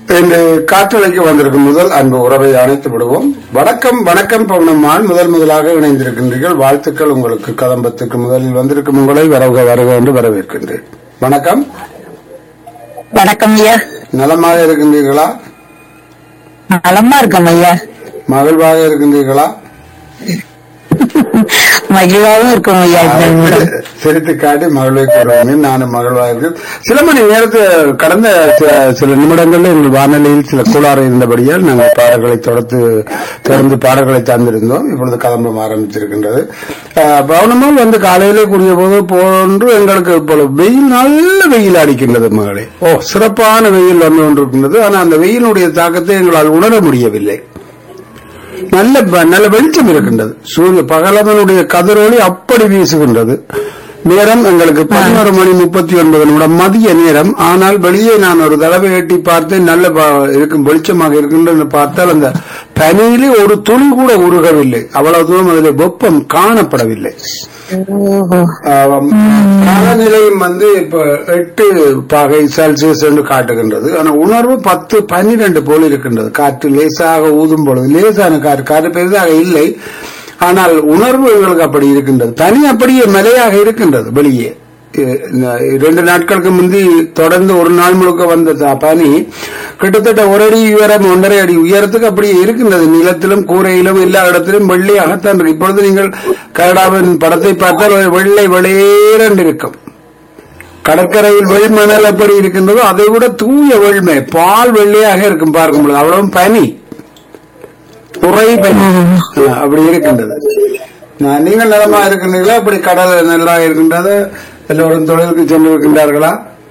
இன்று காற்றலைக்கு வந்திருக்கும் முதல் அன்பு உறவை அணைத்து விடுவோம் வணக்கம் வணக்கம் பவுனம்மாள் முதல் முதலாக இணைந்திருக்கின்றீர்கள் வாழ்த்துக்கள் உங்களுக்கு கதம்பத்துக்கு முதலில் வந்திருக்கும் உங்களை வரவுக வருக என்று வரவேற்கின்றேன் வணக்கம் வணக்கம் ஐயா நலமாக இருக்கின்றீர்களா நலமா இருக்கோம் ஐயா மகிழ்வாக இருக்கின்றீர்களா மகிழ்வாகவும் இருக்கும் ஐயா இந்த நிமிடம். சிரித்து காட்டி மகிழ்வை கூறுவேன் நானும் மகிழ்வாக இருக்கேன் சில மணி நேரத்து கடந்த சில- சில நிமிடங்களில் எங்கள் வானொலியில் சில கோளாறு இருந்தபடியால் நாங்கள் பாடல்களை தொடர்ந்து தொடர்ந்து பாடல்களை தந்திருந்தோம் இப்பொழுது கலம்பம் ஆரம்பிச்சிருக்கின்றது அஹ், பவனமால் வந்து காலையிலே கூடிய போது போன்று எங்களுக்கு இப்பொழுது வெயில் நல்ல வெயில் அடிக்கின்றது மகளே ஓ சிறப்பான வெயில் வந்து கொண்டிருக்கின்றது ஆனால் அந்த வெயிலுடைய தாக்கத்தை எங்களால் உணர முடியவில்லை நல்ல ப- நல்ல வெளிச்சம் இருக்கின்றது சூரிய பகலவனுடைய கதிரொளி அப்படி வீசுகின்றது நேரம் எங்களுக்கு பதினோரு மணி முப்பத்தி ஒன்பது நிமிடம் மதிய நேரம் ஆனால் வெளியே நான் ஒரு தடவை எட்டி பார்த்தேன் நல்ல ப- இருக்கும் வெளிச்சமாக இருக்கின்றது பார்த்தால் அந்த பனியிலே ஒரு துளி கூட உருகவில்லை அவ்வளவு தூரம் அதில் வெப்பம் காணப்படவில்லை ஓஹோ. ஆம், காலநிலையும் வந்து இப்ப எட்டு பாகை செல்சியஸ் என்று காட்டுகின்றது ஆனா உணர்வு பத்து பன்னிரண்டு போல் இருக்கின்றது காற்று லேசாக ஊதும் பொழுது லேசான காற்று காற்று பெரிதாக இல்லை ஆனால் உணர்வு எங்களுக்கு அப்படி இருக்கின்றது பனி அப்படியே மலையாக இருக்கின்றது வெளியே இ- இந்த இரண்டு நாட்களுக்கு முந்தி தொடர்ந்து ஒரு நாள் முழுக்க வந்த த- பனி கிட்டத்தட்ட ஒரு அடி உயரம் ஒன்றரை அடி உயரத்துக்கு அப்படியே இருக்கின்றது நிலத்திலும் கூரையிலும் எல்லா இடத்திலும் வெள்ளையாகத்தான் இருக்கு இப்பொழுது நீங்கள் கனடாவின் படத்தை பார்த்தால் ஒரு வெள்ளை வெளியேறண்டு இருக்கும் கடற்கரையில் வெள்மணல் எப்படி இருக்கின்றதோ அதை விட தூய வெள்மை பால் வெள்ளையாக இருக்கும் பார்க்கும்போது அவ்வளவு பனி உறை பனி ஆ, அப்படி இருக்கின்றது நான் நீங்கள் நலமா இருக்கின்றீர்களா அப்படி கடல் நல்லா இருக்கின்றது எல்லோரும் தொழிலுக்கு சென்று இருக்கின்றார்களா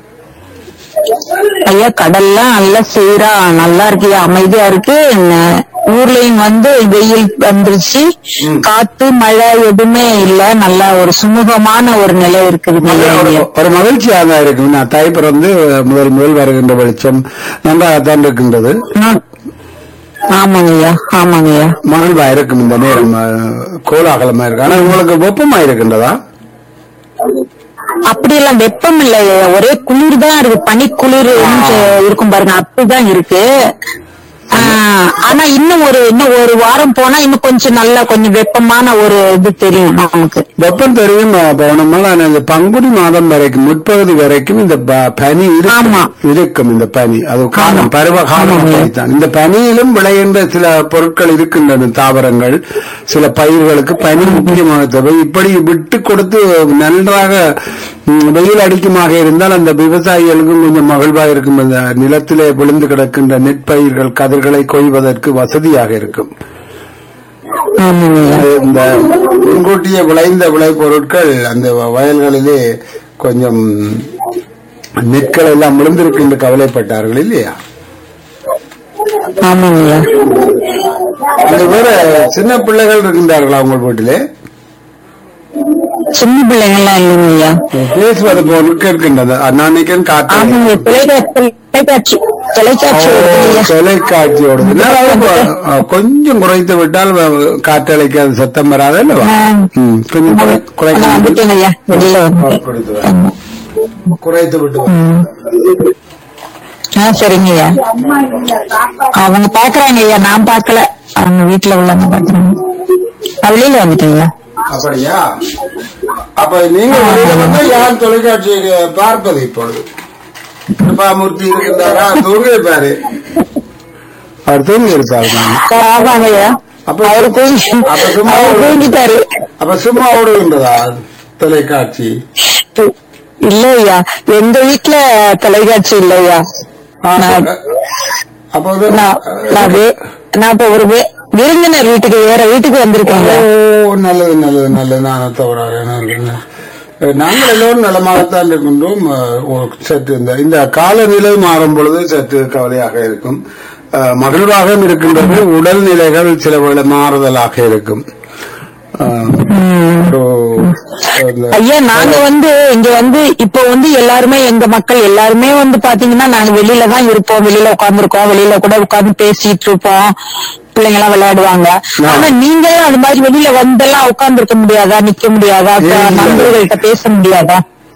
ஐயா கடல்லாம் நல்லா சீரா நல்லா இருக்கு ஐயா, அமைதியா இருக்கு ந- ஊர்லயும் வந்து வெயில் வந்துருச்சு காத்து மழை எதுவுமே இல்ல நல்லா ஒரு சுமூகமான ஒரு நிலை இருக்குது ஒரு- ஒரு மகிழ்ச்சியாக தான் இருக்கு நான் தாய் பிறந்து முதல் முதல் வருகின்ற வெளிச்சம் நன்றாகத்தான் இருக்கின்றது ஆமாங்க ஐயா ஆமாங்க ஐயா மகிழ்வா இருக்கும் இந்த நேரம் அஹ், கோலாகலமா இருக்கு ஆனா உங்களுக்கு வெப்பமா இருக்கின்றதா அப்படி எல்லாம் வெப்பம் இல்ல ஐயா. ஒரே குளிர் தான் இருக்கு பனி குளிர் இருக்கும் பாருங்க அப்படிதான் இருக்கு ஆஹ், ஆனா இன்னும் ஒரு இன்னும் ஒரு வாரம் போனா இன்னும் கொஞ்சம் நல்லா கொஞ்சம் வெப்பமான ஒரு இது தெரியும் நமக்கு வெப்பம் தெரியும் அஹ், பவனம்மாள் ஆனா இந்த பங்குனி மாதம் வரைக்கும் முற்பகுதி வரைக்கும் இந்த ப- பனி இருக்கும். ஆமா. இருக்கும் இந்த பனி அது காலம் ஆமா. பருவ காலம் ஆமா. அப்படித்தான். இந்த பனியிலும் விளைகின்ற சில பொருட்கள் இருக்கின்றன தாவரங்கள் சில பயிர்களுக்கு பனி முக்கியமாக தேவை இப்படி விட்டு கொடுத்து நன்றாக ம், வெயில் அடிக்குமாக இருந்தால் அந்த விவசாயிகளுக்கும் கொஞ்சம் மகிழ்வாக இருக்கும் அந்த நிலத்திலே விழுந்து கிடக்கின்ற நெற்பயிர்கள் கதிர்களை கொய்வதற்கு வசதியாக இருக்கும் ஆமாங்க ஐயா. இந்த முன்கூட்டியே விளைந்த விளைபொருட்கள் அந்த வயல்களிலே கொஞ்சம் நெற்கள் எல்லாம் விழுந்திருக்கு என்று கவலைப்பட்டார்கள் இல்லையா ஆமாங்க ஐயா. அந்த வேற சின்ன பிள்ளைகள் இருக்கின்றார்களா உங்கள் வீட்டிலே சின்ன பிள்ளைங்கள்லாம் இல்லைங்க ஐயா பேசுவது போல் கேட்கின்றது நான் நினைக்கிறேன் காற்று ஆமாங்க தொலைக்காட்சி தொலைக்காட்சி தொலைக்காட்சி வருது ஐயா. தொலைக்காட்சியோடு கொஞ்சம் குறைத்து விட்டால் காற்றலைக்காத சத்தம் வராது அல்லவா ம், கொஞ்சம் குறை- நான் குறைத்து வந்துட்டேங்க ஐயா வெளியில வந்து குறைத்து வா. குறைத்து விட்டு வா. ஆ சரிங்க ஐயா அவங்க பாக்குறாங்க ஐயா நான் பாக்கல அவங்க வீட்டுல உள்ளவங்க பாக்குறாங்க நான் வெளியில வந்துட்டேன் ஐயா அப்படியா அப்ப நீங்க வெளியில வந்து யார் தொலைக்காட்சியை பார்ப்பது இப்பொழுது கிருபாமூர்த்தி இருக்கின்றாரா தூங்கி இருப்பாரு அவர் தூங்கி இருப்பாரு ஆமாங்க ஐயா அப்ப அவரு தூங்கி அப்ப சும்மா அவரு தூங்கிட்டாரு அப்ப சும்மா ஓடுகின்றதா தொலைக்காட்சி இல்ல ஐயா எங்க வீட்டுல தொலைக்காட்சி இல்ல ஐயா நான் அப்ப வந்து நான் நான் வே- நான் இப்ப ஒரு வே- விருந்தினர் வீட்டுக்கு வேற வீட்டுக்கு வந்திருக்கேங்க ஓ நல்லது நல்லது நல்லது நான் தவறாக இருக்கேன் நாங்கள் எல்லோரும் நலமாகத்தான் இருக்கின்றோம் அஹ், ஒரு சற்று இந்த இந்த காலநிலை மாறும் பொழுது சற்று கவலையாக இருக்கும் அஹ், மகிழ்வாகவும் இருக்கின்றது உடல்நிலைகள் சில வேளை மாறுதலாக இருக்கும் அஹ், ஒரு- இந்த- ஐயா நாங்க வந்து இங்க வந்து இப்ப வந்து எல்லாருமே எங்க மக்கள் எல்லாருமே வந்து பாத்தீங்கன்னா நாங்க வெளியில தான் இருப்போம் வெளியில உட்கார்ந்துருக்கோம் வெளியில கூட உட்கார்ந்து பேசிட்டு இருப்போம் பிள்ளைங்க எல்லாம் விளையாடுவாங்க ஆ. ஆனா நீங்களும் அது மாதிரி வெளியில வந்தெல்லாம் உட்கார்ந்து இருக்க முடியாதா நிக்க முடியாதா அப்ப இல்ல. நண்பர்கள்ட்ட பேச முடியாதா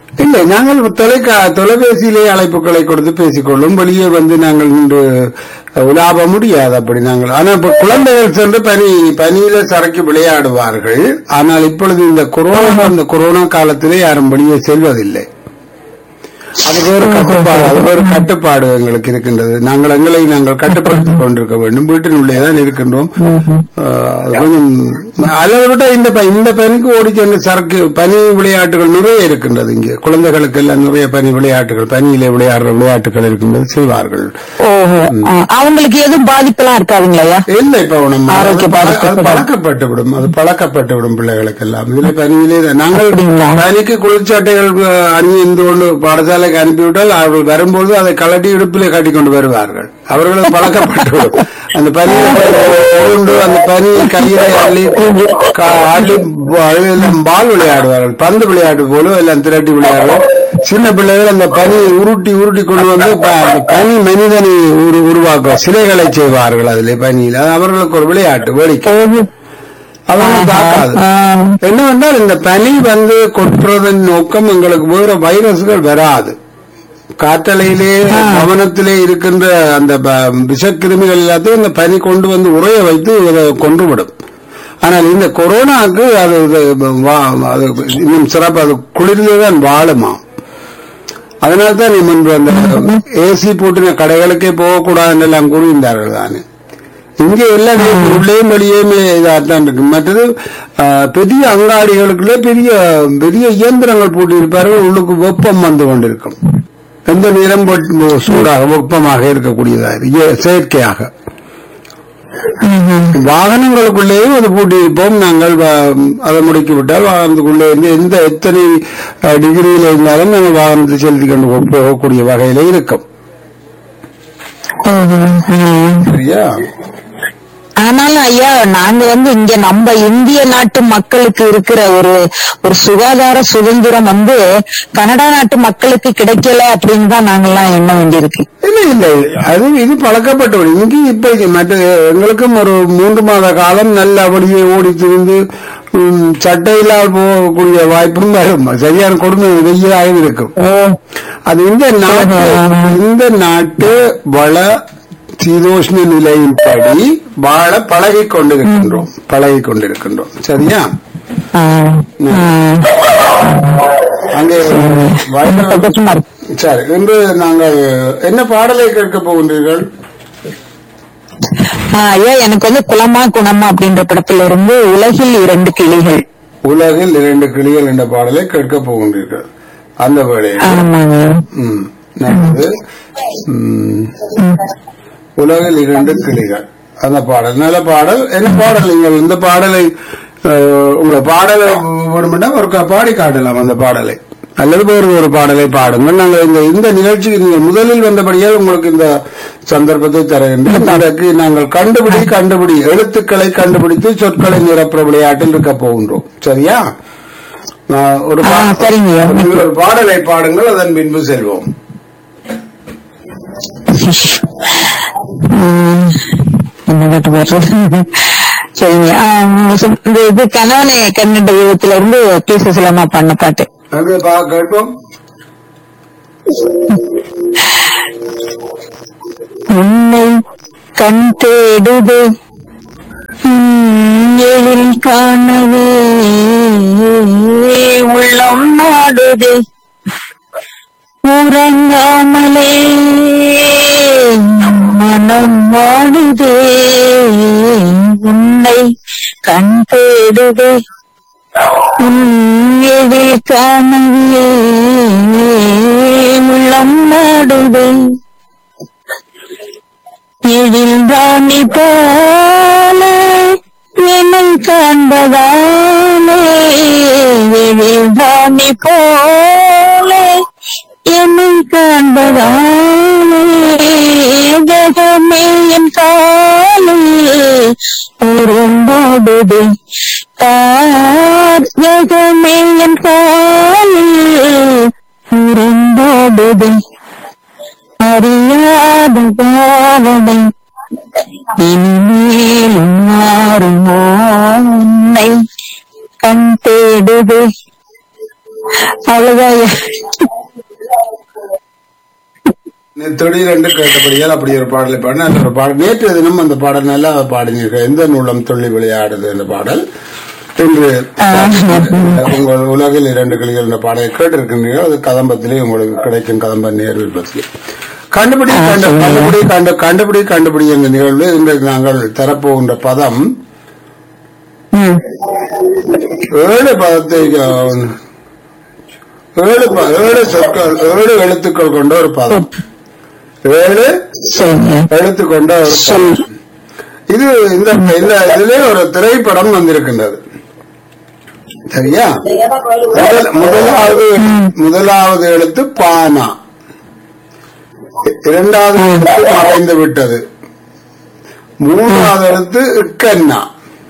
இல்லை நாங்கள் தொலைக்கா தொலைபேசியிலே அழைப்புகளை கொடுத்து பேசிக்கொள்ளும் வெளியே வந்து நாங்கள் இன்று உலாவ முடியாது அப்படி நாங்கள் ஆனா இப்ப குழந்தைகள் சென்று பனி பனியில சரக்கு விளையாடுவார்கள் ஆனால் இப்பொழுது இந்த கொரோனா அந்த கொரோனா காலத்திலே யாரும் வெளியே செல்வதில்லை அது வேறு கட்டுப்பாடு அது வேறு கட்டுப்பாடு எங்களுக்கு இருக்கின்றது நாங்கள் எங்களை நாங்கள் கட்டுப்படுத்திக் கொண்டிருக்க வேண்டும் வீட்டினுள்ளே தான் இருக்கின்றோம் ஆஹ், அது கொஞ்சம் அதை விட இந்த ப- இந்த பனிக்கு ஓடி சென்று சரக்கு பனி விளையாட்டுகள் நிறைய இருக்கின்றது இங்கே குழந்தைகளுக்கு எல்லாம் நிறைய பனி விளையாட்டுகள் பனியிலே விளையாடுற விளையாட்டுகள் இருக்கின்றது செய்வார்கள் ஓஹோ ஆ, அவங்களுக்கு எதுவும் பாதிப்பெல்லாம் இருக்காதுங்களா இல்லை இப்ப நம்ம ஆரோக்கிய அது பழ- அது பாதிப்பு. பழக்கப்பட்டு விடும் அது பழக்கப்பட்டு விடும் பிள்ளைகளுக்கு எல்லாம் இதுல பனியிலே தான். நாங்கள் அப்படிங்களா? பனிக்கு குளிர்ச்சாட்டைகள் அஹ், அணிந்து கொண்டு பாடசாலைக்கு அனுப்பிவிட்டால் அவர்கள் வரும்போது அதை கலட்டி இடுப்பிலே கட்டி கொண்டு வருவார்கள் அவர்களும் பழக்கப்பட்டு விடும் அந்த பனியை உருண்டு அந்த பனி கையில அள்ளி கா- அள்ளி அது எல்லாம் பால் விளையாடுவார்கள் பந்து விளையாட்டு போல எல்லாம் திரட்டி விளையாடுவோம் சின்ன பிள்ளைகள் அந்த பனியை உருட்டி உருட்டி கொண்டு வந்து ப- அந்த பனி மனிதனை உரு உருவாக்கும் சிலைகளை செய்வார்கள் அதிலே பனியில் அது அவர்களுக்கு ஒரு விளையாட்டு வேடிக்கை அவர்கள் தாக்காது என்னவென்றால் இந்த பனி வந்து கொட்டுறதன் நோக்கம் எங்களுக்கு வேற வைரஸ்கள் வராது காற்றலையிலே கவனத்திலே இருக்கின்ற அந்த ப- விஷக்கிருமிகள் எல்லாத்தையும் இந்த பனி கொண்டு வந்து உறைய வைத்து இதை கொன்றுவிடும் ஆனால் இந்த கொரோனாவுக்கு அது இது வா- அது இன்னும் சிறப்பு அது குளிர்ந்தே தான் வாழுமா அதனால தான் நீ முன்பு அந்த ஏசி பூட்டின கடைகளுக்கே போகக்கூடாதுன்னு எல்லாம் கூறியிருந்தார்கள் தானே இங்கே எல்லா நேரத்திலும் உள்ளேயும் வெளியேயுமே இதாகத்தான் இருக்கு மற்றது ஆ, பெரிய அங்காடிகளுக்குள்ளே பெரிய பெரிய இயந்திரங்கள் பூட்டி இருப்பார்கள் உள்ளுக்கு வெப்பம் வந்து கொண்டிருக்கும் எந்த நேரம் வெ- சூடாக வெப்பமாக இருக்கக்கூடியதா இய- செயற்கையாக வாகனங்களுக்குள்ளேயும் அது பூட்டி இருப்போம் நாங்கள் வா- அதை முடுக்கி விட்டால் வாகனத்துக்குள்ளே இருந்து எந்த எத்தனை அஹ், டிகிரியில் இருந்தாலும் நாங்கள் வாகனத்தை செலுத்தி கொண்டு போ- போகக்கூடிய வகையில இருக்கும் சரியா ஆனாலும் ஐயா நாங்க வந்து இங்க நம்ம இந்திய நாட்டு மக்களுக்கு இருக்கிற ஒரு ஒரு சுகாதார சுதந்திரம் வந்து கனடா நாட்டு மக்களுக்கு கிடைக்கல அப்படின்னு தான் நாங்கெல்லாம் எண்ண வேண்டியிருக்கு இல்லை இல்லை அது இது பழக்கப்பட்டு இங்கே இப்ப இது மற்ற எங்களுக்கும் ஒரு மூன்று மாத காலம் நல்ல அப்படியே ஓடி திரிந்து ம், சட்டையில்லால் போகக்கூடிய வாய்ப்பும் வரும் சரியான கொடுமை வெயிலாக இருக்கும் அது இந்த நாட்டு இந்த நாட்டு வள சீதோஷ்ண நிலையின்படி வாழ பழகிக் கொண்டிருக்கின்றோம் பழகிக் கொண்டிருக்கின்றோம் சரியா ஆ, ஆ. அங்கே வயநாடு சந்தோஷமா இருக்கு சரி இன்று நாங்கள் என்ன பாடலை கேட்க போகின்றீர்கள் ஆ, ஐயா எனக்கு வந்து குலமா குணமா அப்படின்ற படத்துல இருந்து உலகில் இரண்டு கிளிகள் உலகில் இரண்டு கிளிகள் என்ற பாடலை கேட்க போகின்றீர்கள் அந்த வேளையில் ஆமாங்க ம், நல்லது ம், உலகில் இரண்டு கிளிகள் அந்த பாடல் நல்ல பாடல் என்ன பாடல் நீங்கள் இந்த பாடலை அஹ், உங்களை பாடலை வேணுமெண்டா ஒரு க- பாடி காட்டலாம் அந்த பாடலை அல்லது வேறு ஒரு பாடலை பாடுங்கள் நாங்கள் இந்த இந்த நிகழ்ச்சிக்கு நீங்கள் முதலில் வந்தபடியால் உங்களுக்கு இந்த சந்தர்ப்பத்தை தருகின்றோம் அதற்கு நாங்கள் கண்டுபிடி கண்டுபிடி எழுத்துக்களை கண்டுபிடித்து சொற்களை நிரப்புற விளையாட்டில் இருக்க போகின்றோம் சரியா நான் ஒரு பா- ஆ, சரிங்கய்யா. நீங்கள் ஒரு பாடலை பாடுங்கள் அதன் பின்பு செல்வோம் உம், என்ன பாட்டு பாடுறது சரிங்க ஆ, இந்த இது கணவனை கண்ணிட்ட விதத்துல இருந்து பீச சிலமா பண்ண பாட்டு அங்கே பா கேட்போம் உன்னை கண் தேடுது உம், எழில் காணவே உள்ளம் நாடுது உறங்காமலே மனம் வாடுதே உன்னை கண் தேடுதே எதில் காணவே உள்ளம் நாடுதே எழில் ராணி போல என்னை காண்பதாலே எழில் ராணி போல என்னை காண்பதாலே ஜகமே என் காலில் உருண்டோடுது தார் ஜகமே என் காலில் உருண்டோடுது அறியாத பாவனை இனிமேலும் மாறுமோ உன்னை கண் தேடுது அவ்வளவுதான் திடீரென்று கேட்டபடியால் அப்படி ஒரு பாடலை பாடின அந்த ஒரு பாடல் நேற்று தினம் அந்த பாடல் நல்லா பாடினீர்கள் எந்த நூலம் துள்ளி விளையாடுது என்ற பாடல் இன்று உங்கள் உலகில் இரண்டு கிளிகள் என்ற பாடலை கேட்டிருக்கின்றீர்கள் அது கதம்பத்திலே உங்களுக்கு கிடைக்கும் கதம்ப நேர் விருப்பத்தில் கண்டுபிடி கண்டு கண்டுபிடி கண்டு கண்டுபிடி கண்டுபிடி என்ற நிகழ்வில் இன்றைக்கு நாங்கள் தரப்போகின்ற பதம் ம். ஏழு பதத்தை அஹ், ஏழு ப- ஏழு சொற்கள் ஏழு எழுத்துக்கள் கொண்ட ஒரு பதம் ஏழு சரிங்க எழுத்து கொண்ட ஒரு சொல் பதம். இது இந்த இந்த இதிலே ஒரு திரைப்படம் வந்திருக்கின்றது சரியா முதல்- முதலாவது முதலாவது எழுத்து பானா இரண்டாவது எழுத்து மறைந்து விட்டது மூன்றாவது எழுத்து இக்கண்ணா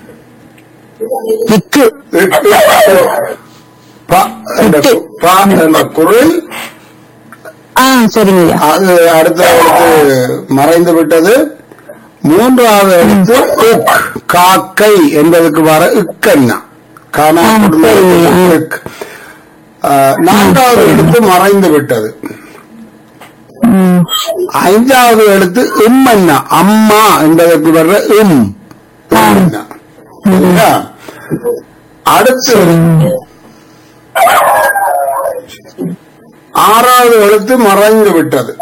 இக்கு இக்கு. ப என்ற கு- ப என்ற குரல் ஆ சரிங்க ஐயா அது அடுத்த எழுத்து மறைந்து விட்டது மூன்றாவது எழுத்து இக். காக்கை என்பதற்கு வர இக்கண்ணா காணா ஆ, சரிங்க. இக். ஆ, நான்காவது எழுத்து மறைந்து விட்டது ம். ஐந்தாவது எழுத்து இம்மன்னா அம்மா என்பதற்கு வர்ற இம் இம்மன்னா. சரியா? அடுத்து ஆறாவது எழுத்து மறைந்து விட்டது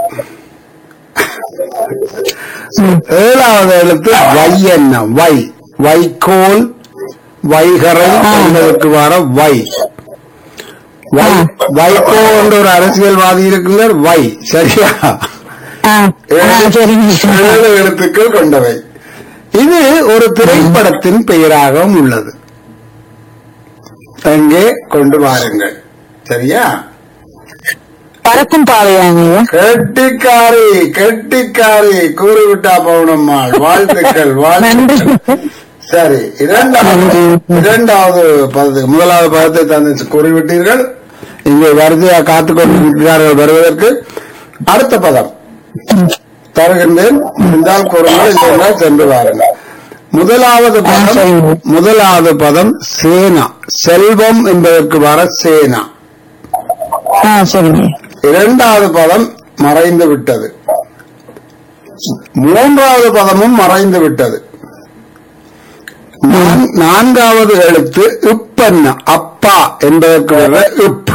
ஏழாவது எழுத்து வை என்ன வை வைக்கோல் வைகரை என்பதற்கு வர வை வை வைகோ என்ற ஒரு அரசியல்வாதி இருக்கிறார் வை சரியா ஆ ஆ, சரிங்க ஏழு எழுத்துக்கள் கொண்டவை இது ஒரு திரைப்படத்தின் பெயராகவும் உள்ளது அங்கே கொண்டு வாருங்கள் சரியா பறக்கும் பாவையாங்க ஐயா கெட்டிக்காரி கெட்டிக்காரி கூறிவிட்டா பவுனம்மாள் வாழ்த்துக்கள் நன்றி வாழ்த்துக்கள் சரி இரண்டாவது இரண்டாவது பதத்துக்கு முதலாவது பதத்தை தந்து கூறிவிட்டீர்கள் இங்கே வரிசையா காத்துக் கொண்டிருக்கிறார்கள் வருவதற்கு அடுத்த பதம் தருகின்றேன் இருந்தால் கூறுங்கள் இல்லையென்றால் சென்று வாருங்கள் முதலாவது பதம் சரிங்க. முதலாவது பதம் சேனா செல்வம் என்பதற்கு வர சேனா ஆ சரிங்க இரண்டாவது பதம் மறைந்து விட்டது மூன்றாவது பதமும் மறைந்து விட்டது நான்- நான்காவது எழுத்து இப்பன்ன அப்பா என்பதற்கு வர இப்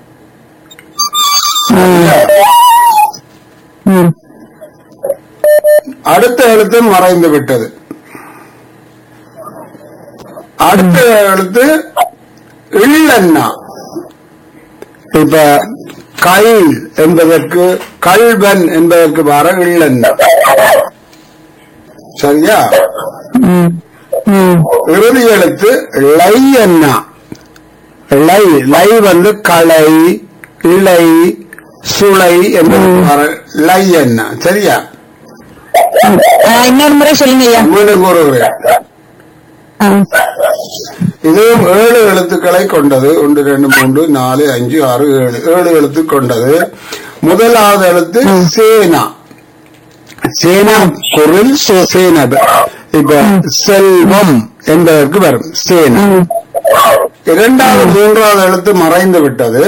ம். அடுத்த எழுத்து மறைந்து விட்டது அடுத்த எழுத்து இல்லன்னா இப்ப கள் என்பதற்கு கல்வன் என்பதற்கு வர இல்லன்னா சரியா ம். ம். இறுதி எழுத்து லை அண்ணா லை லை வந்து களை இலை சுளை என்பதற்கு வர லை அண்ணா சரியா ஆ, இன்னொரு முறை சொல்லுங்க ஐயா மீண்டும் கூறுகிறேன் ஆ. இதுவும் ஏழு எழுத்துக்களை கொண்டது ஒன்று ரெண்டு மூன்று நாலு அஞ்சு ஆறு ஏழு ஏழு எழுத்து கொண்டது முதலாவது எழுத்து சேனா சேனா குரல் சேனா இப்ப செல்வம் என்பதற்கு வரும் சேனா ம். இரண்டாவது மூன்றாவது எழுத்து மறைந்து விட்டது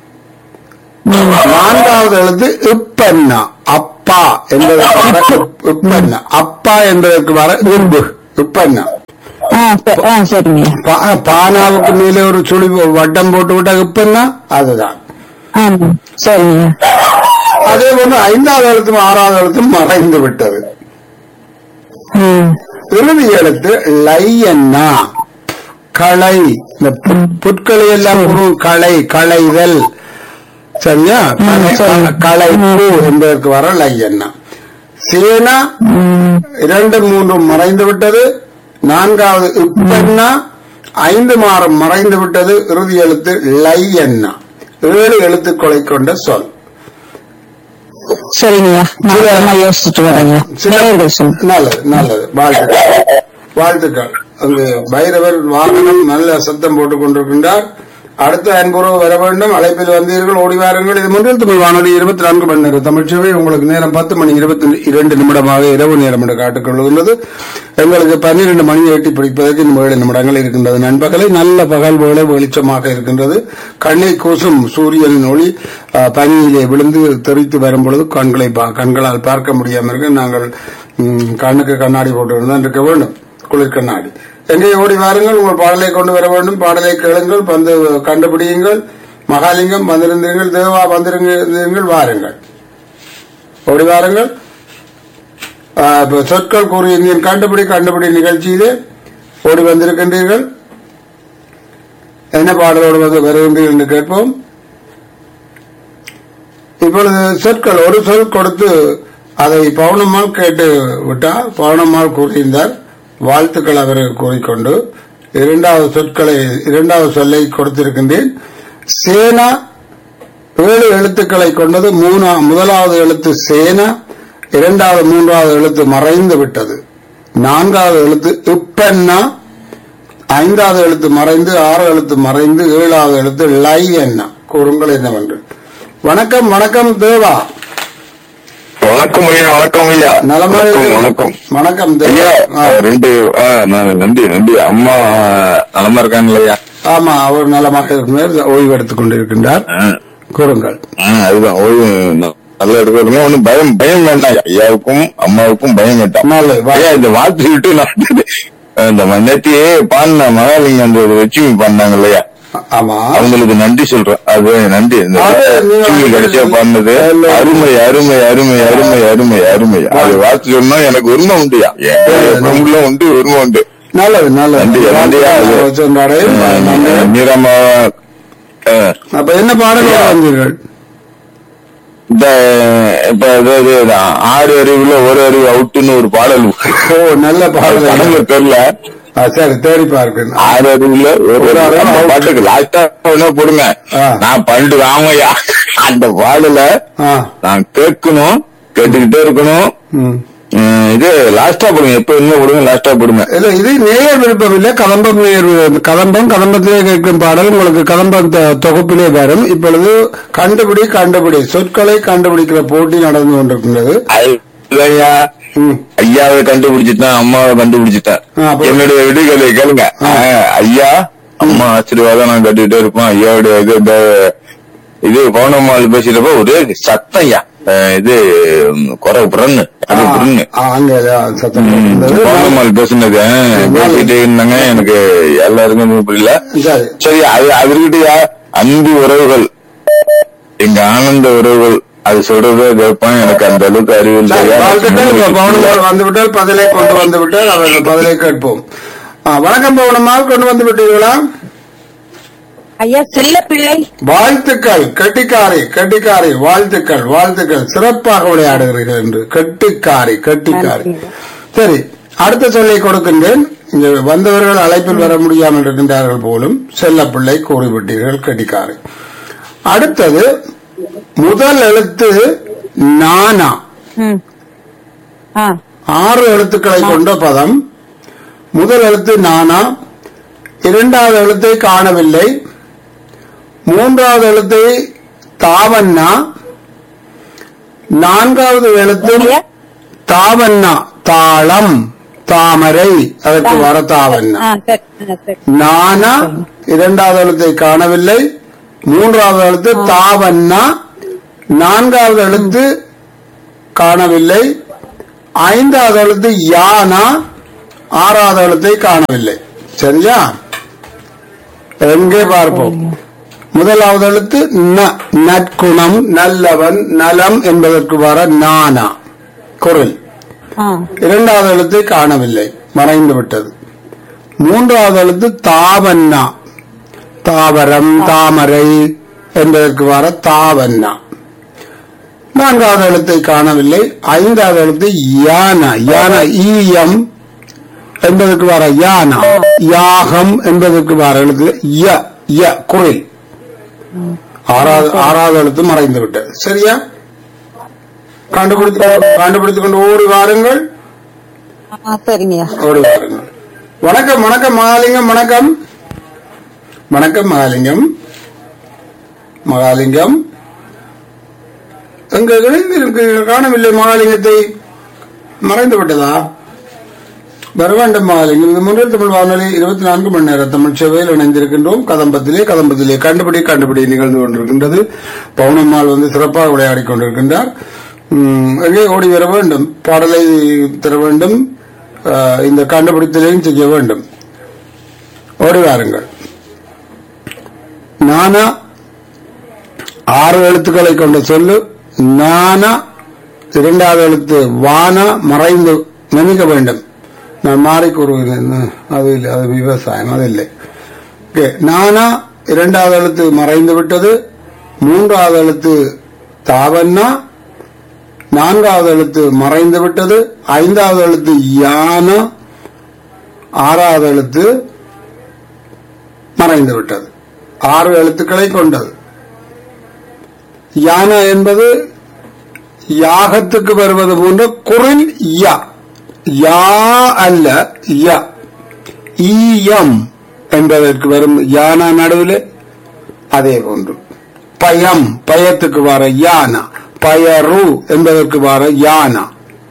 நான்காவது எழுத்து இப்பன்னா அப்பா என்பதற்கு வர இப்- இப்பன்னா அப்பா என்பதற்கு வர இப்பு இப்பன்னா ஆ ச- ஆ சரிங்க பா- பானாவுக்கு மேலே ஒரு சுழி வட்டம் போட்டு விட்டா இப்பன்னா அதுதான் ஆ சரிங்க அதே போன்று ஐந்தாவது எழுத்தும் ஆறாவது எழுத்தும் மறைந்து விட்டது ம். இறுதி எழுத்து லையன்னா களை இந்த பு- புட்களை எல்லாம் உருவும் களை களைதல் சரியா களை- சரி. களைப்பு என்பதற்கு வர லையன்னா சேனா ம். இரண்டு மூன்று மறைந்து விட்டது நான்காவது இப்பன்னா ஐந்து மாறம் மறைந்து விட்டது இறுதி எழுத்து லை எண்ணா ஏழு எழுத்துக்களை கொண்ட சொல் சரிங்கய்யா நான் அப்புறமா யோசிச்சுட்டு வரேங்க நேயர்கள் சொல்லுங்க நல்லது நல்லது வாழ்த்துக்கள் வாழ்த்துக்கள் அங்கு பைரவர் வாகனம் நல்ல சத்தம் போட்டுக் கொண்டிருக்கின்றார் அடுத்த அன்புறவு வர வேண்டும் அழைப்பில் வந்தீர்கள் ஓடி வாருங்கள் இது முதல் தமிழ் வானொலி இருபத்தி நான்கு மணி நேரம் தமிழ்ச்சேவை உங்களுக்கு நேரம் பத்து மணி இருபத்தி இரண்டு நிமிடமாக இரவு நேரம் என்று காட்டுக்கொள்கின்றது எங்களுக்கு பன்னிரண்டு மணி எட்டி பிடிப்பதற்கு இன்னும் ஏழு நிமிடங்கள் இருக்கின்றது நண்பகலை நல்ல பகல் வேளை வெளிச்சமாக இருக்கின்றது கண்ணை கூசும் சூரியனின் ஒளி அஹ், பனியிலே விழுந்து தெரித்து வரும் பொழுது கண்களை பா- கண்களால் பார்க்க முடியாமல் இருக்க நாங்கள் ம், கண்ணுக்கு கண்ணாடி போட்டு தான் இருக்க வேண்டும் குளிர் கண்ணாடி எங்கே ஓடி வாருங்கள் உங்கள் பாடலை கொண்டு வர வேண்டும் பாடலை கேளுங்கள் வந்து கண்டுபிடியுங்கள் மகாலிங்கம் வந்திருந்தீர்கள் தேவா வந்திருந்தீர்கள் வாருங்கள் ஓடி வாருங்கள் ஆ, இப்ப சொற்கள் கூறியிருந்தீர்கள் கண்டுபிடி கண்டுபிடி நிகழ்ச்சியிலே ஓடி வந்திருக்கின்றீர்கள் என்ன பாடலோடு வந்து வருகின்றீர்கள் என்று கேட்போம் இப்பொழுது சொற்கள் ஒரு சொல் கொடுத்து அதை பவுனம்மாள் கேட்டு விட்டார் பவுனம்மாள் கூறியிருந்தார் வாழ்த்துக்கள் அவருக்கு கூறிக்கொண்டு இரண்டாவது சொற்களை இரண்டாவது சொல்லை கொடுத்திருக்கின்றேன் சேனா ஏழு எழுத்துக்களை கொண்டது மூணா முதலாவது எழுத்து சேனா இரண்டாவது மூன்றாவது எழுத்து மறைந்து விட்டது நான்காவது எழுத்து இப்பன்னா ஐந்தாவது எழுத்து மறைந்து ஆறு எழுத்து மறைந்து ஏழாவது எழுத்து லை என்ன கூறுங்கள் என்னவென்று வணக்கம் வணக்கம் தேவா வணக்கம் ஐயா வணக்கம் ஐயா நலமாக வணக்கம் வணக்கம் வணக்கம் ஐயா தேவா ஆ, ரெண்டு ஆ, நான் நன்றி நன்றி அம்மா நலமா இருக்காங்க இல்லையா ஆமா அவர் நலமாக இருக்கிறார் ஓய்வு எடுத்துக் கொண்டிருக்கின்றார் ஆ, கூறுங்கள் ஆ, அதுதான் ஓய்வு ந- நல்லா இருக்கிறதுங்க ஒன்னும் பயம் பயம் வேண்டாம் ஐயா. ஐயாவுக்கும் அம்மாவுக்கும் பயம் வேண்டாம் நல்லது. வா- ஐயா இந்த வாழ்த்து விட்டு நான் இந்த நேத்தியே பாடின மகாலிங்கம் அந்த ஒரு லட்சுமி பாடினாங்க இல்லையா ஆமா அவங்களுக்கு நன்றி சொல்றேன் அது நன்றி இந்த அது நீங்க லட்சுமி கடைசியா பாடினது இல்ல. அருமை அருமை அருமை அருமை அருமை அருமை அது வாழ்த்து சொன்னா எனக்கு உரிமை உண்டுயா உள்ள உண்டு உரிமை உண்டு நல்லது நல்லது நன்றி நன்றியா அது. சென்றாடே. நன்றி. மீரம்மா அஹ், அப்ப என்ன பாடல் வந்தீர்கள் இந்த இப்ப இது- இது ஆறு அறிவுல ஒரு அறிவு அவுட்டுன்னு ஒரு பாடல் ஓ நல்ல பாடல் கடவுள் தெரியல ஆ, சரி தேடி பார்க்கிறேன் ஆறு அறிவுல ஒரு ஒரு அறிவு அறிவு out. பாட்டுக்கு லாஸ்டா என்ன போடுங்க ஆ. நான் பண்டு ஆமையா அந்த பாடல ஆ, நான் கேட்கணும் கேட்டுக்கிட்டே இருக்கணும் ம். உம், இது லாஸ்டா போடுங்க எப்ப என்ன போடுங்க லாஸ்டா போடுங்க இல்ல இது நேயர் விருப்பம் இல்லை கதம்பம் நேயர் வி- கதம்பம் கதம்பத்திலே கேட்கும் பாடல் உங்களுக்கு கதம்பம் த- தொகுப்பிலே வரும் இப்பொழுது கண்டுபிடி கண்டுபிடி சொற்களை கண்டுபிடிக்கிற போட்டி நடந்து கொண்டிருக்கின்றது ஐயா ம். ஐயாவை கண்டுபிடிச்சிட்டேன் அம்மாவை கண்டுபிடிச்சிட்டேன் ஆ, அப்புறம்? என்னுடைய விடுதலை கேளுங்க ஆ, ஐயா அம்மா ஆசீர்வாதம் நான் கட்டிட்டே இருப்பேன் ஐயாவுடைய இது இந்த இது பௌர்ணமால் பேசிட்டப்ப ஒரே சத்தம் ஐயா ஆ, இது ம், குறை புறன்னு அது புறன்னு ஆ, அங்க சத்தம் இருந்தது. பௌர்ணமால் பேசுனது ஆ, பேசிட்டே இருந்தாங்க எனக்கு எல்லாருக்கும் புரியல சரி சரி அது அவர்கிட்டயா அன்பு உறவுகள் எங்க ஆனந்த உறவுகள் அது சொல்றதே கேட்பான் எனக்கு அந்த அளவுக்கு அறிவு சரி, வாழ்த்துக்கள். இப்ப இல்லையா பவுனம்மாள் வந்து விட்டால் பதிலை கொண்டு வந்து விட்டால் அவர்கள் பதிலை கேட்போம் ஆ, வணக்கம் பவுனம்மாள் கொண்டு வந்து விட்டீர்களா ஐயா செல்ல பிள்ளை வாழ்த்துக்கள் கெட்டிக்காரி கெட்டிக்காரி வாழ்த்துக்கள் வாழ்த்துக்கள் சிறப்பாக விளையாடுகிறீர்கள் என்று கெட்டிக்காரி கெட்டிக்காரி சரி அடுத்த சொல்லை கொடுக்கின்றேன் இங்க வந்தவர்கள் அழைப்பில் வர முடியாமல் இருக்கின்றார்கள் போலும் செல்லப்பிள்ளை கூறிவிட்டீர்கள் கெட்டிக்காரி அடுத்தது முதல் எழுத்து நானா ம். ஆ ஆறு எழுத்துக்களை கொண்ட பதம் முதல் எழுத்து நானா இரண்டாவது எழுத்தை காணவில்லை மூன்றாவது எழுத்தை தாவண்ணா நான்காவது எழுத்து ஐயா தாவண்ணா தாளம் தாமரை அதற்கு வர தாவண்ணா ஆ சரி ஆ, சரி நானா இரண்டாவது எழுத்தை காணவில்லை மூன்றாவது எழுத்து தாவண்ணா நான்காவது எழுத்து காணவில்லை ஐந்தாவது எழுத்து யானா ஆறாவது எழுத்தை காணவில்லை சரியா எங்கே பார்ப்போம் முதலாவது எழுத்து ந நற்குணம் நல்லவன் நலம் என்பதற்கு வர நானா குரல் ஆ இரண்டாவது எழுத்தை காணவில்லை மறைந்து விட்டது மூன்றாவது எழுத்து தாவண்ணா தாவரம் தாமரை என்பதற்கு வர தாவண்ணா நான்காவது எழுத்தை காணவில்லை ஐந்தாவது எழுத்து யானா யானா ஈயம் என்பதற்கு வர யானா யாகம் என்பதற்கு வர எழுத்து ய ய குரல் ஆறாவது ஆறாவது எழுத்து மறைந்து விட்டது சரியா கண்டுபிடித்து கண்டுபிடித்துக் கொண்டு ஓடி வாருங்கள் ஆ, சரிங்கய்யா ஓடி வாருங்கள் வணக்கம் வணக்கம் மகாலிங்கம் வணக்கம் வணக்கம் மகாலிங்கம் மகாலிங்கம் எங்க இணைந்திருக்கு காணவில்லை மகாலிங்கத்தை மறைந்து விட்டதா வரவேண்டும் மகாலிங்கம் இந்த முன்னில் தமிழ் வானொலி இருபத்தி நான்கு மணி நேர தமிழ் சேவையில் இணைந்திருக்கின்றோம் கதம்பத்திலே கதம்பத்திலே கண்டுபிடி கண்டுபிடி நிகழ்ந்து கொண்டிருக்கின்றது பவுனம்மாள் வந்து சிறப்பாக விளையாடிக் கொண்டிருக்கின்றார் உம், எங்கே ஓடி வர வேண்டும் பாடலை தர வேண்டும் ஆஹ், இந்த கண்டுபிடித்தலையும் செய்ய வேண்டும் ஓடி வாருங்கள் நானா ஆறு எழுத்துக்களை கொண்ட சொல்லு நானா இரண்டாவது எழுத்து வானா மறைந்து நினைக்க வேண்டும் நான் மாறி கூறுகிறேன் அது இல்லை அது விவசாயம் அது இல்லை ஓகே நானா இரண்டாவது எழுத்து மறைந்து விட்டது மூன்றாவது எழுத்து தாவன்னா நான்காவது எழுத்து மறைந்து விட்டது ஐந்தாவது எழுத்து யானா ஆறாவது எழுத்து மறைந்து விட்டது ஆறு எழுத்துக்களை கொண்டது யானா என்பது யாகத்துக்கு வருவது போன்ற குரில் யா யா அல்ல யா ஈயம் என்பதற்கு வரும் யானா நடுவில் அதே போன்று பயம் பயத்துக்கு வர யானா பயரு என்பதற்கு வர யானா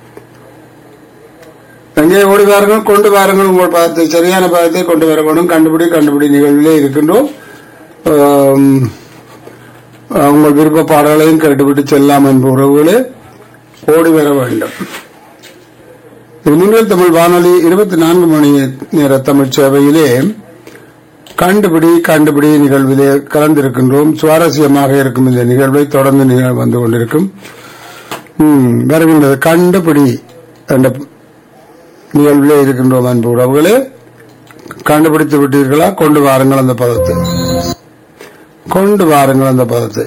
எங்கே ஓடி வாருங்கள் கொண்டு வாருங்கள் உங்கள் பதத்தை சரியான பதத்தை கொண்டு வர வேண்டும் கண்டுபிடி கண்டுபிடி நிகழ்விலே இருக்கின்றோம் ஆம், உங்கள் விருப்ப பாடல்களையும் கேட்டுவிட்டு செல்லாம் என்ப உறவுகளே ஓடி வர வேண்டும் இது முன்னில் தமிழ் வானொலி இருபத்தி நான்கு மணி நேர தமிழ் சேவையிலே கண்டுபிடி கண்டுபிடி நிகழ்விலே கலந்திருக்கின்றோம் சுவாரஸ்யமாக இருக்கும் இந்த நிகழ்வை தொடர்ந்து நிகழ் வந்து கொண்டிருக்கும் ம், வருகின்றது கண்டுபிடி என்ற நிகழ்விலே இருக்கின்றோம் அன்பு உறவுகளே கண்டுபிடித்து விட்டீர்களா கொண்டு வாருங்கள் அந்த பதத்தை கொண்டு வாருங்கள் அந்த பதத்தை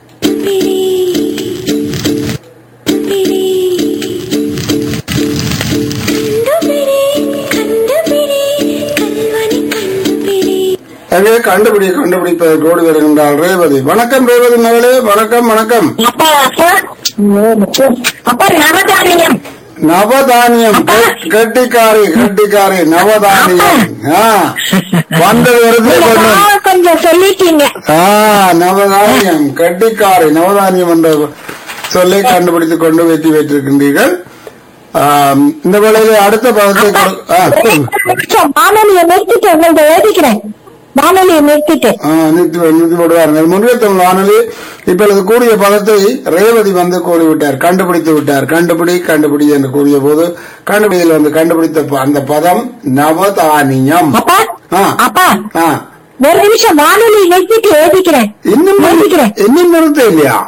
அங்கே கண்டுபிடி கண்டுபிடிப்பதற்கு ஓடி வருகின்றாள் ரேவதி வணக்கம் ரேவதி மகளே வணக்கம் வணக்கம் அப்பா அப்பா அப்பா நவதானியம் நவதானியம் கெ- கெட்டிக்காரி கெட்டிக்காரி நவதானியம் ஆ, வந்தது வருது நீங்க கொண்டு பாவம் கொஞ்சம் சொல்லிட்டீங்க ஆ நவதானியம் கட்டிக்காரை நவதானியம் என்ற சொல்லை கண்டுபிடித்துக் கொண்டு வெற்றி பெற்றிருக்கின்றீர்கள் ஆம், இந்த வேளையில அடுத்த பதத்தை கொடு- ஆ, சொல்லுங்க. வானொலியை நிறுத்திட்டு உங்கள்ட்ட எழுதிக்கிறேன் வானொலியை நிறுத்திட்டு ஆ, நிறுத்தி நிறுத்தி போடுவார்கள் முன்னில் தமிழ் வானொலி இப்பொழுது கூறிய பதத்தை ரேவதி வந்து கூறிவிட்டார் கண்டுபிடித்து விட்டார் கண்டுபிடி கண்டுபிடி என்று கூறிய போது கண்டுபிடியில் வந்து கண்டுபிடித்த ப- அந்த பதம் நவதானியம் அப்பா ஆ. அப்பா ஆ, ஒரு நிமிஷம் வானொலி நிறுத்திட்டு எழுதிக்கிறேன் இன்னும் நிறுத்திக்கிறேன் இன்னும் நிறுத்த இல்லையா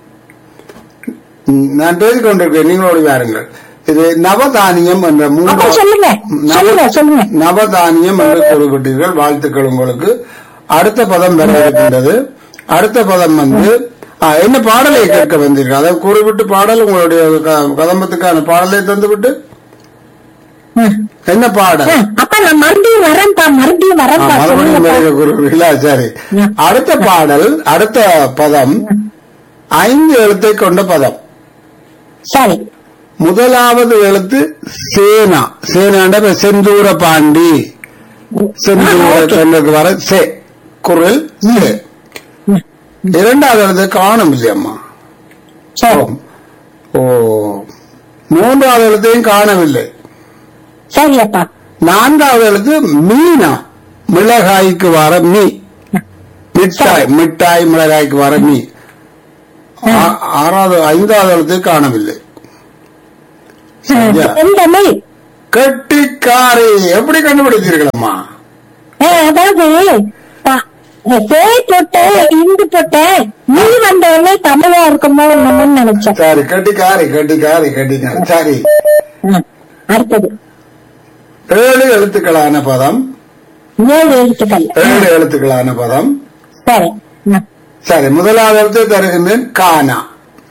ம், நான் பேசிக் கொண்டிருக்கேன் நீங்களோடு வாருங்கள் இது நவதானியம் என்ற அப்பா மூன்று சொல்லுங்க சொல்லுங்க சொல்லுங்க நவதானியம் என்று குறிப்பிட்டீர்கள் வாழ்த்துக்கள் உங்களுக்கு அடுத்த பதம் வர இருக்கின்றது அடுத்த பதம் வந்து ஆ, என்ன பாடலை கேட்க வந்தீர்கள் அதை குறிப்பிட்டு பாடல் உங்களுடைய க- கதம்பத்துக்கான பாடலை தந்துவிட்டு ம். என்ன பாடல் ம், அப்பா நான் மறுபடியும் வரேன்ப்பா மறுபடியும் ஆ, வரேன்ப்பா மறுபடியும் சொல்லுங்கப்பா. வேற குறிப்பிட்டீங்களா சரி ம். அடுத்த பாடல் அடுத்த பதம் ஐந்து எழுத்தை கொண்ட பதம் சரி முதலாவது எழுத்து சேனா சேனாண்ட இப்ப செந்தூர பாண்டி செந்தூர சொன்னதுக்கு வர சே குரல் சே ம். இரண்டாவது எழுத்து காணும் இல்லையம்மா சரி ஓ மூன்றாவது எழுத்தையும் காணவில்லை சரி அப்பா நான்காவது எழுத்து மீனா மிளகாய்க்கு வர மீ மிட்டாய் மிட்டாய் மிளகாய்க்கு வர மீ ஆ- ஆறாவது ஐந்தாவது எழுத்தை காணவில்லை சரியா? செந்தமிழ் கட்டிக்காரி எப்படி கண்டுபிடித்தீர்களம்மா ஆ, அதாவது ப- சே போட்டு இந்து போட்டு நீ வந்த உடனே தமிழா இருக்குமோ என்னமோன்னு நினைச்சேன் சரி கட்டிக்காரி கட்டிக்காரி கட்டிக்காரி சரி ம். அடுத்தது ஏழு எழுத்துக்களான பதம் ஏழு எழுத்துக்கள் ஏழு எழுத்துக்களான பதம் சரி ம். சரி முதலாவது எழுத்து தருகின்றேன் கானா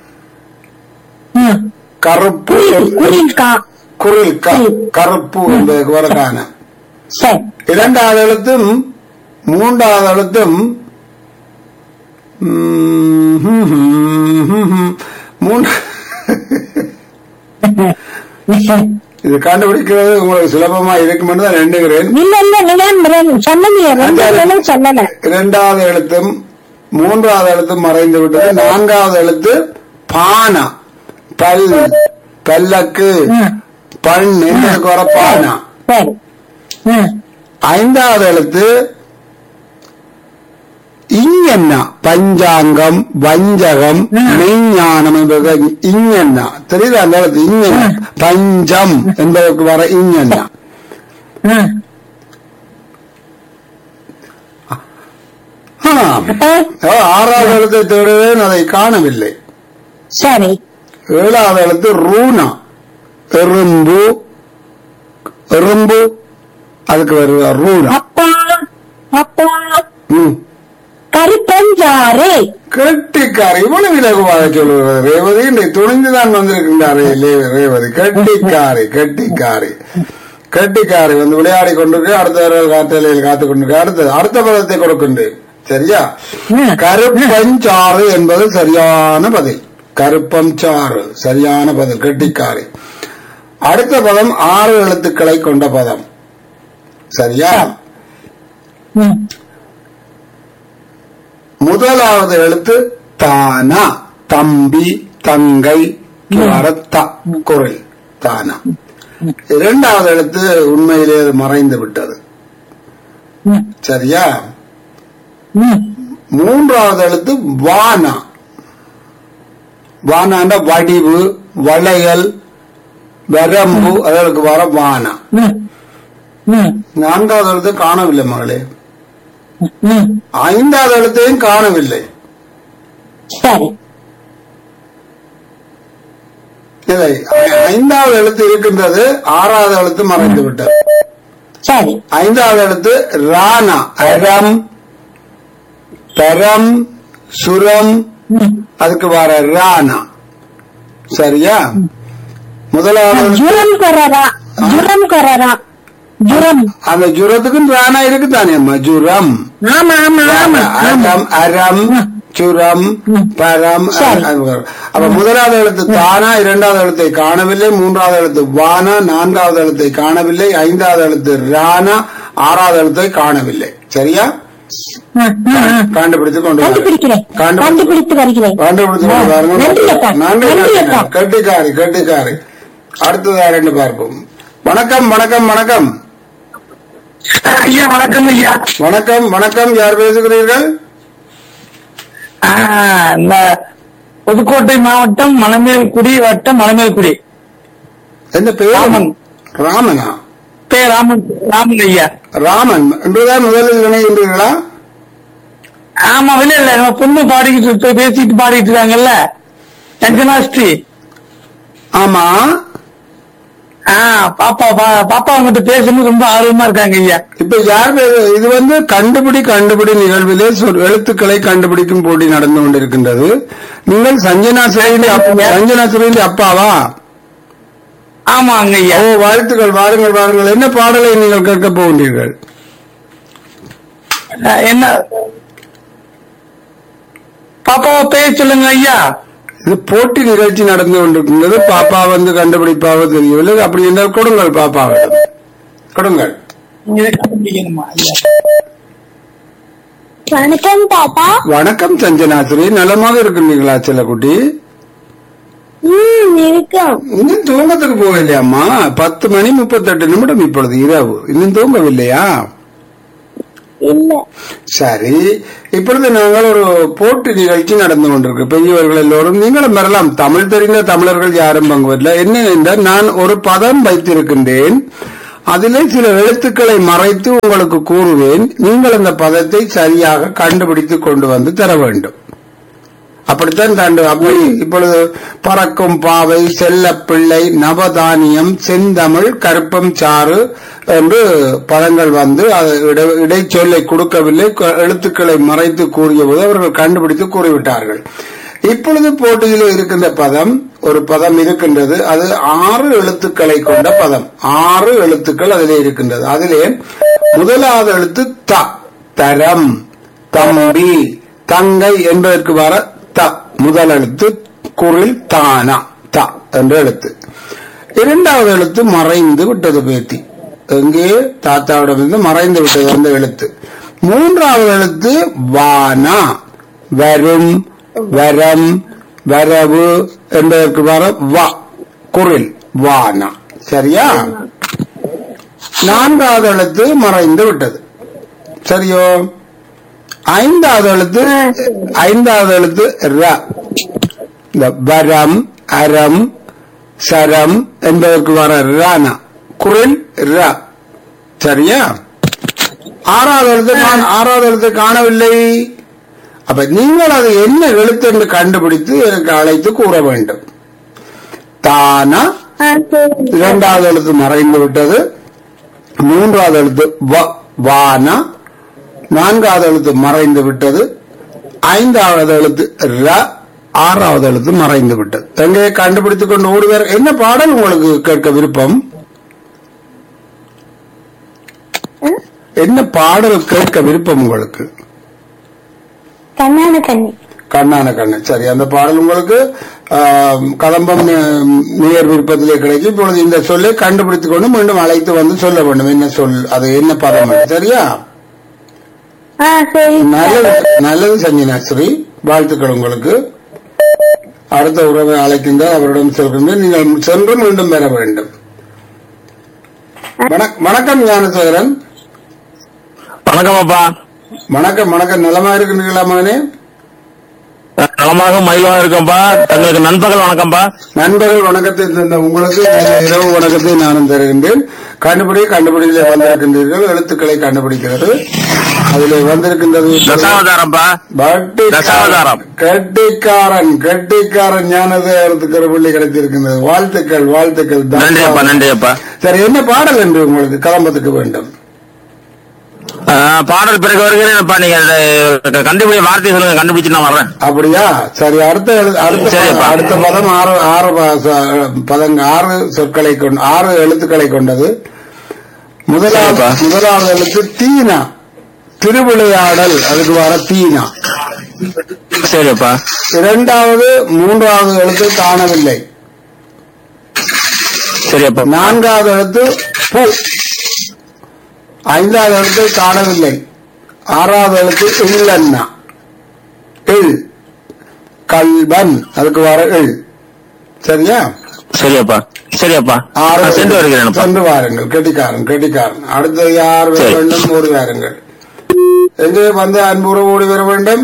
ம். கருப்பு குயில் குயில் கா குரில் க கருப்பு என்பதற்கு வர கானா சரி இரண்டாவது எழுத்தும் மூன்றாவது எழுத்தும் ம், ஹம், ஹம், ஹம், ஹம். மூன்று இது கண்டுபிடிக்கிறது உங்களுக்கு சுலபமா இருக்கும் என்று தான் எண்ணுகிறேன் இல்ல இல்ல நீங்க சொன்னீங்க ரெண்டு பேரும் சொல்லல இரண்டாவது எழுத்தும் மூன்றாவது எழுத்து மறைந்து விட்டது நான்காவது எழுத்து பானா பல் பல்லக்கு ம். பண் என்பதற்கு வர பானா சரி ம் ஐந்தாவது எழுத்து இங்கென்னா பஞ்சாங்கம் வஞ்சகம் மெய்ஞானம் என்பது இங்கென்னா தெரியுதா அந்த எழுத்து இங்கென்னா பஞ்சம் என்பதற்கு வர இங்கென்னா ம் ஆம். அப்ப ஓ, ஆறாவது எழுத்தை தேடுவேன் அதை காணவில்லை சரி ஏழாவது எழுத்து ரூனா எறும்பு எறும்பு அதுக்கு வருவ ரூனா அப்பா அப்பா ம். கருப்பஞ்சாறு கெட்டிக்காரி இவ்வளவு இலகுவாக சொல்லுகிறது ரேவதி இன்றைக்கு துணிந்துதான் வந்திருக்கின்றாரே லே- ரேவதி கெட்டிக்காரி கெட்டிக்காரி கெட்டிக்காரி வந்து விளையாடி கொண்டிருக்கு அடுத்த காத்தலையில் காத்து கொண்டிருக்கு அடுத்த அடுத்த பதத்தை கொடுக்கின்றேன் சரியா ம். கருப்பஞ்சாறு என்பது சரியான பதில் கருப்பம் சாறு சரியான பதில் கெட்டிக்காரி அடுத்த பதம் ஆறு எழுத்துக்களை கொண்ட பதம் சரியா ம் முதலாவது எழுத்து தானா தம்பி தங்கை த குரல் தானா இரண்டாவது எழுத்து உண்மையிலே அது மறைந்து விட்டது ம் சரியா ம் மூன்றாவது எழுத்து வானா வானாண்ட வடிவு வளையல் வரம்பு அதற்கு வர வானா ம் ம் நான்காவது எழுத்து காணவில்லை மகளே ம் ஐந்தாவது எழுத்தையும் காணவில்லை சரி இல்லை ஐந்தாவது எழுத்து இருக்கின்றது ஆறாவது எழுத்து மறைந்து விட்டது சரி ஐந்தாவது எழுத்து ராணா அரம் பரம் சுரம் ம் அதுக்கு வர ராணா சரியா முதலாவது ஜுரம் கொரரா ஜுரம் கொரரா ஜுரம் அந்த ஜுரத்துக்கும் ராணா இருக்குதானே அம்மா ஜுரம் ஆமா ஆமா ஆமா ஆமா அரம் அரம் சுரம் பரம் சரி. அப்ப முதலாவது எழுத்து தானா இரண்டாவது எழுத்தை காணவில்லை மூன்றாவது எழுத்து வானா நான்காவது எழுத்தை காணவில்லை ஐந்தாவது எழுத்து ராணா ஆறாவது எழுத்தை காணவில்லை சரியா ஆ, ஆ, ஆ. கண்டுபிடித்து கொண்டு வாருங்கள். கண்டுபிடிக்கிறேன் கண்டுபிடி- கண்டுபிடித்து வருகிறேன் கண்டுபிடித்து கொண்டு வாருங்கள். நன்றி அக்கா நன்றி நன்றி நன்றி. அக்கா கெட்டிக்காரி கெட்டிக்காரி அடுத்தது யாருன்னு பார்ப்போம் வணக்கம் வணக்கம் வணக்கம் ஐயா வணக்கம் ஐயா வணக்கம் வணக்கம் யார் பேசுகிறீர்கள் ஆ, இந்த புதுக்கோட்டை மாவட்டம் மலமேல்குடி வட்டம் மலமேல்குடி என்ன பேர் ராமன். ராமனா பே ராமன் ராமன் ஐயா ராமன் என்றுதான் முதலில் இணைகின்றீர்களா ஆமா இல்ல இல்ல நம்ம பொண்ணு பாடிக்கிட்டு இருக்கு, பேசிட்டு பாடிட்டு இருக்காங்கல்ல ரஞ்சனாஸ்ரீ ஆமா ஆ பாப்பா பா- பாப்பா அவங்ககிட்ட பேசணும் ரொம்ப ஆர்வமா இருக்காங்க ஐயா இப்ப யார் பேரு இது வந்து கண்டுபிடி கண்டுபிடி நிகழ்விலே சொல் எழுத்துக்களை கண்டுபிடிக்கும் போட்டி நடந்து கொண்டிருக்கின்றது நீங்கள் சஞ்சனா சிறையிலே சஞ்சனா சிறையிலே அப்பாவா ஆமாங்க ஐயா ஓ வாழ்த்துக்கள் வாருங்கள் வாருங்கள் என்ன பாடலை நீங்கள் கேட்க போகின்றீர்கள் ஆ, என்ன பாப்பாவை பேச சொல்லுங்க ஐயா இது போட்டி நிகழ்ச்சி நடந்து கொண்டிருக்கின்றது பாப்பா வந்து கண்டுபிடிப்பாவோ தெரியவில்லை அப்படி என்றால் கொடுங்கள் பாப்பாவிடம் கொடுங்கள் நீங்க கண்டுபிடிக்கணுமா ஐயா வணக்கம் தாத்தா வணக்கம் சஞ்சனாசிரி நலமாக இருக்கின்றீங்களா செல்லக்குட்டி ம் இருக்கும் இன்னும் தூங்கத்துக்கு போகலையாம்மா பத்து மணி முப்பத்தெட்டு நிமிடம் இப்பொழுது இரவு இன்னும் தூங்கவில்லையா இல்ல சரி இப்பொழுது நாங்கள் ஒரு போட்டி நிகழ்ச்சி நடந்து கொண்டிருக்கு பெரியவர்கள் எல்லோரும் நீங்களும் வரலாம் தமிழ் தெரிந்த தமிழர்கள் யாரும் பங்கு வரல என்ன என்றால் நான் ஒரு பதம் வைத்திருக்கின்றேன் அதிலே சில எழுத்துக்களை மறைத்து உங்களுக்கு கூறுவேன் நீங்கள் அந்த பதத்தை சரியாக கண்டுபிடித்து கொண்டு வந்து தர வேண்டும் அப்படித்தான் தாண்டு அப்படி இப்பொழுது பறக்கும் பாவை செல்லப்பிள்ளை நவதானியம் செந்தமிழ் கருப்பம் சாறு என்று பதங்கள் வந்து அது இடை- இடைச்சொல்லை கொடுக்கவில்லை க- எழுத்துக்களை மறைத்து கூறியபோது அவர்கள் கண்டுபிடித்து கூறிவிட்டார்கள் இப்பொழுது போட்டியில் இருக்கின்ற பதம் ஒரு பதம் இருக்கின்றது அது ஆறு எழுத்துக்களை கொண்ட பதம் ஆறு எழுத்துக்கள் அதிலே இருக்கின்றது அதிலே முதலாவது எழுத்து த தரம் தம்பி தங்கை என்பதற்கு வர த முதல் எழுத்து குரில் தானா த என்ற எழுத்து இரண்டாவது எழுத்து மறைந்து விட்டது பேத்தி எங்கே தாத்தாவிடமிருந்து மறைந்து விட்டது அந்த எழுத்து மூன்றாவது எழுத்து வானா வரும் வரம் வரவு என்பதற்கு வர வா குரில் வானா சரியா நான்காவது எழுத்து மறைந்து விட்டது சரியோ ஐந்தாவது எழுத்து ஐந்தாவது எழுத்து ர இந்த வரம் அரம் சரம் என்பதற்கு வர ரானா குரில் ர சரியா ஆறாவது எழுத்து நான் ஆறாவது எழுத்து காணவில்லை அப்ப நீங்கள் அது என்ன எழுத்து என்று கண்டுபிடித்து எனக்கு அழைத்து கூற வேண்டும் தானா ஆ சரி இரண்டாவது எழுத்து மறைந்து விட்டது மூன்றாவது எழுத்து வ வானா நான்காவது எழுத்து மறைந்து விட்டது ஐந்தாவது எழுத்து ர ஆறாவது எழுத்து மறைந்து விட்டது எங்கே கண்டுபிடித்துக் கொண்டு ஓடுவார் என்ன பாடல் உங்களுக்கு கேட்க விருப்பம் என்ன பாடல் கேட்க விருப்பம் உங்களுக்கு கண்ணான கண்ணி கண்ணான கண்ணு சரி அந்த பாடல் உங்களுக்கு ஆம், கதம்பம் நே- நேர் விருப்பத்திலே கிடைக்கும் இப்பொழுது இந்த சொல்லை கண்டுபிடித்துக் கொண்டு மீண்டும் அழைத்து வந்து சொல்ல வேண்டும் என்ன சொல் அது என்ன பதம் என்று. சரியா ஆ சரி நல்லது நல்லது சஞ்சனா ஸ்ரீ வாழ்த்துக்கள் உங்களுக்கு அடுத்த உறவை அழைக்கின்றார் அவரிடம் செல்கின்றேன் நீங்கள் சென்று மீண்டும் பெற வேண்டும் வணக்- வணக்கம் ஞானசேகரன் வணக்கம் அப்பா வணக்கம் வணக்கம் நலமா இருக்கின்றீர்களா மகனே நலமாக மயிலாக இருக்கேன்பா தங்களுக்கு நண்பகல் வணக்கம்ப்பா நண்பர்கள் வணக்கத்தை தந்த உங்களுக்கு இந்த இரவு வணக்கத்தை நானும் தருகின்றேன் கண்டுபிடி கண்டுபிடியிலே வந்திருக்கின்றீர்கள் எழுத்துக்களை கண்டுபிடிக்கிறது அதிலே வந்திருக்கின்றது தசாவதாரம்ப்பா பட்டிக்காரன். தசாவதாரம். கெட்டிக்காரன் கெட்டிக்காரன் ஞானதேவரத்துக்கு ஒரு புள்ளி கிடைத்திருக்கின்றது வாழ்த்துக்கள் வாழ்த்துக்கள் நன்றி அப்பா நன்றி அப்பா சரி என்ன பாடல் என்று உங்களுக்கு கலம்பத்துக்கு வேண்டும் ஆ, பாடல் பிறகு வருகிறேன்ப்பா நீங்க அதை கண்டுபிடி வார்த்தை சொல்லுங்க கண்டுபிடிச்சு நான் வர்றேன் அப்படியா சரி அடுத்த எழு- அடுத்த சரிப்பா. பதம், அடுத்த பதம் ஆறு ஆறு ப- ச- பதங்க ஆறு சொற்களை கொண்டு ஆறு எழுத்துக்களை கொண்டது முதலாவது சரிப்பா. முதலாவது எழுத்து தீனா திருவிளையாடல் அதுக்கு வர தீனா சரிப்பா இரண்டாவது மூன்றாவது எழுத்து காணவில்லை சரியப்பா நான்காவது எழுத்து பூ ஐந்தாவது எழுத்து காணவில்லை ஆறாவது எழுத்து இல்லன்னா இல் கல்வன் அதுக்கு வர இல் சரியா சரியப்பா சரியப்பா ஆறு நான் சென்று வருகிறேன்ப்பா சென்று வாருங்கள் கெட்டிக்காரன் கெட்டிக்காரன் அடுத்து யார் வர சரி. வேண்டும் ஓடி வாருங்கள் எங்கே வந்து அன்புற ஓடி வர வேண்டும்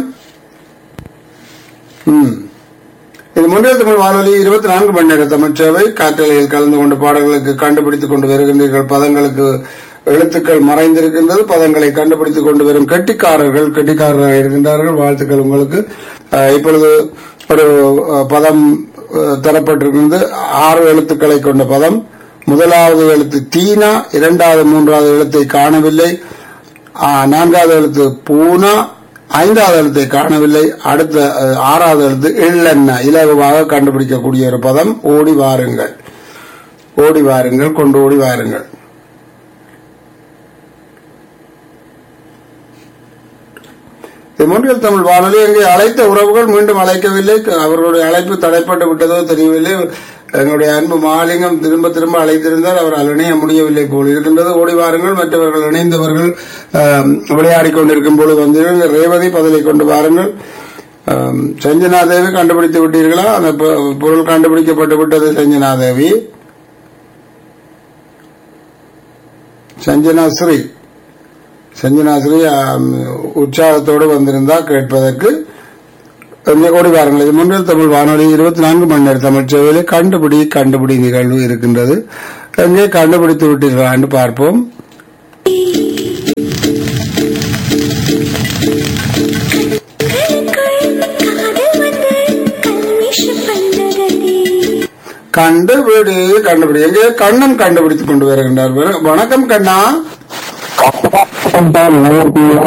ம். இது முன்றைய தமிழ் வானொலி இருபத்தி நான்கு மணி நேர தமிழ் சேவை காற்றலையில் கலந்து கொண்டு பாடல்களுக்கு கண்டுபிடித்துக் கொண்டு வருகின்றீர்கள் பதங்களுக்கு எழுத்துக்கள் மறைந்திருக்கின்றது பதங்களை கண்டுபிடித்துக் கொண்டு வரும் கெட்டிக்காரர்கள் கெட்டிக்காரர்கள் இருக்கின்றார்கள் வாழ்த்துக்கள் உங்களுக்கு அஹ், இப்பொழுது ஒரு அஹ், பதம் அஹ், தரப்பட்டிருக்கின்றது ஆறு எழுத்துக்களை கொண்ட பதம் முதலாவது எழுத்து தீனா இரண்டாவது மூன்றாவது எழுத்தை காணவில்லை ஆ, நான்காவது எழுத்து பூனா ஐந்தாவது எழுத்தை காணவில்லை அடுத்த அஹ், ஆறாவது எழுத்து எள்ளெண்ண இலகுவாக கண்டுபிடிக்கக்கூடிய ஒரு பதம் ஓடி வாருங்கள் ஓடி வாருங்கள் கொண்டு ஓடி வாருங்கள் இது மூன்றில் தமிழ் வானொலி எங்கே அழைத்த உறவுகள் மீண்டும் அழைக்கவில்லை அவர்களுடைய அழைப்பு தடைப்பட்டு விட்டதோ தெரியவில்லை எங்களுடைய அன்பு மாலிங்கம் திரும்ப திரும்ப அழைத்திருந்தார் அவரால் இணைய முடியவில்லை போல் இருக்கின்றது ஓடி வாருங்கள் மற்றவர்கள் இணைந்தவர்கள் ஆம், விளையாடிக் கொண்டிருக்கும் பொழுது வந்து ரேவதி பதிலை கொண்டு வாருங்கள் ஆம், சஞ்சனா தேவி கண்டுபிடித்து விட்டீர்களா அந்த பொ- பொருள் கண்டுபிடிக்கப்பட்டு விட்டது சஞ்சனா தேவி சஞ்சனா ஸ்ரீ சஞ்சனாஸ்ரீ ஆம், உற்சாகத்தோடு வந்திருந்தா கேட்பதற்கு கொஞ்ச கோடி வாருங்கள் இது முன்னில் தமிழ் வானொலி இருபத்தி நான்கு மணி நேர தமிழ் சேவையிலே கண்டுபிடி கண்டுபிடி நிகழ்வு இருக்கின்றது எங்கே கண்டுபிடித்து விட்டீர்களா என்று பார்ப்போம் கண்டுபிடி கண்டுபிடி எங்கே கண்ணன் கண்டுபிடித்துக் கொண்டு வருகின்றார் வணக்கம் கண்ணா